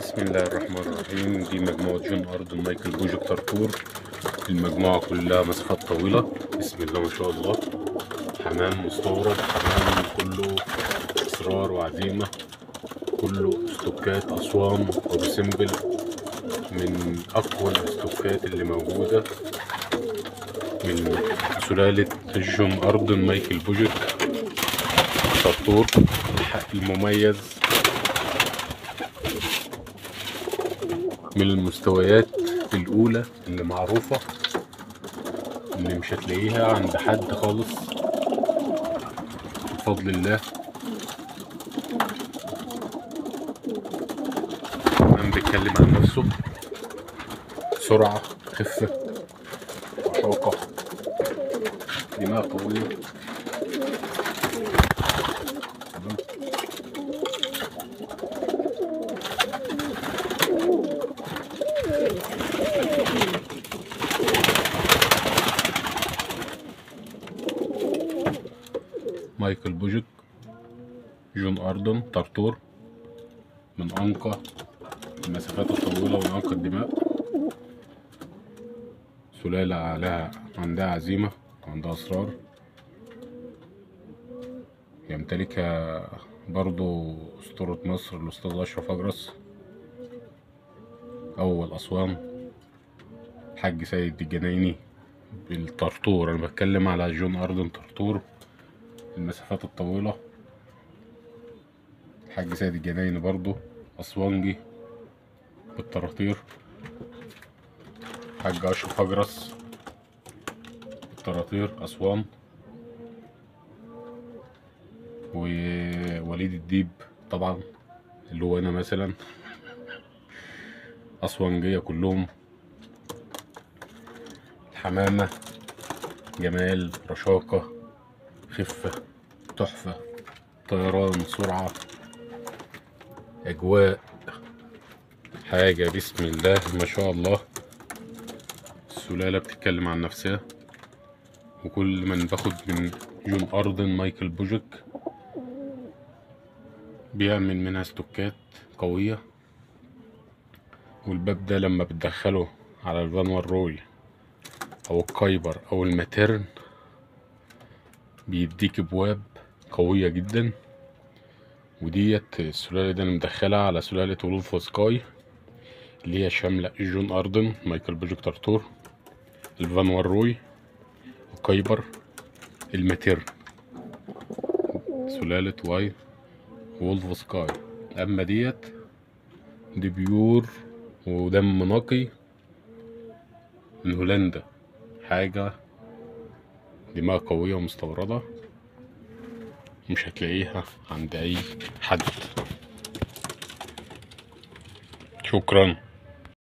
بسم الله الرحمن الرحيم دي مجموعة جون أرض مايكل بوجك ترتور المجموعة كلها مسافات طويلة بسم الله ما شاء الله حمام مستورد حمام كله إصرار وعزيمة كله استوكات أسوان وبسمبل من أقوى الاستوكات اللي موجودة من سلالة جون أرض مايكل بوجك ترتور المميز من المستويات الأولى اللي معروفة اللي مش هتلاقيها عند حد خالص بفضل الله كمان بيتكلم عن نفسه سرعة خفة رشاقة دماغ قوية تمام مايكل بوجك جون أردن طرطور من أنقى المسافات الطويلة ومن أنقى الدماء سلالة عليها عندها عزيمة وعندها أسرار يمتلكها برضو أسطورة مصر الأستاذ أشرف أجرس أول أسوان الحاج سيد الجنايني بالطرطور أنا بتكلم على جون أردن طرطور المسافات الطويلة الحاج سيد الجنايني برضو أسوانجي بالطراطير حاج أشرف أجرس بالطراطير أسوان ووليد الديب طبعا اللي هو أنا مثلا أسوانجية كلهم الحمامة جمال رشاقة خفة تحفة طيران سرعة أجواء حاجة بسم الله ما شاء الله السلالة بتتكلم عن نفسها وكل من باخد من جون أردن مايكل بوجك بيعمل منها استوكات قوية والباب ده لما بتدخله على الفانوار روي أو الكايبر أو الماتيرن بيديك بواب قوية جدا وديت السلالة دي أنا مدخلها على سلالة ولوف وسكاي اللي هي شاملة جون أردن مايكل بوجك ترتور الفانوار روي الكايبر الماتيرن سلالة واي وولف سكاي أما ديت دي بيور ودم نقي من هولندا حاجة دماغ قوية ومستوردة مش هتلاقيها عند أي حد شكرا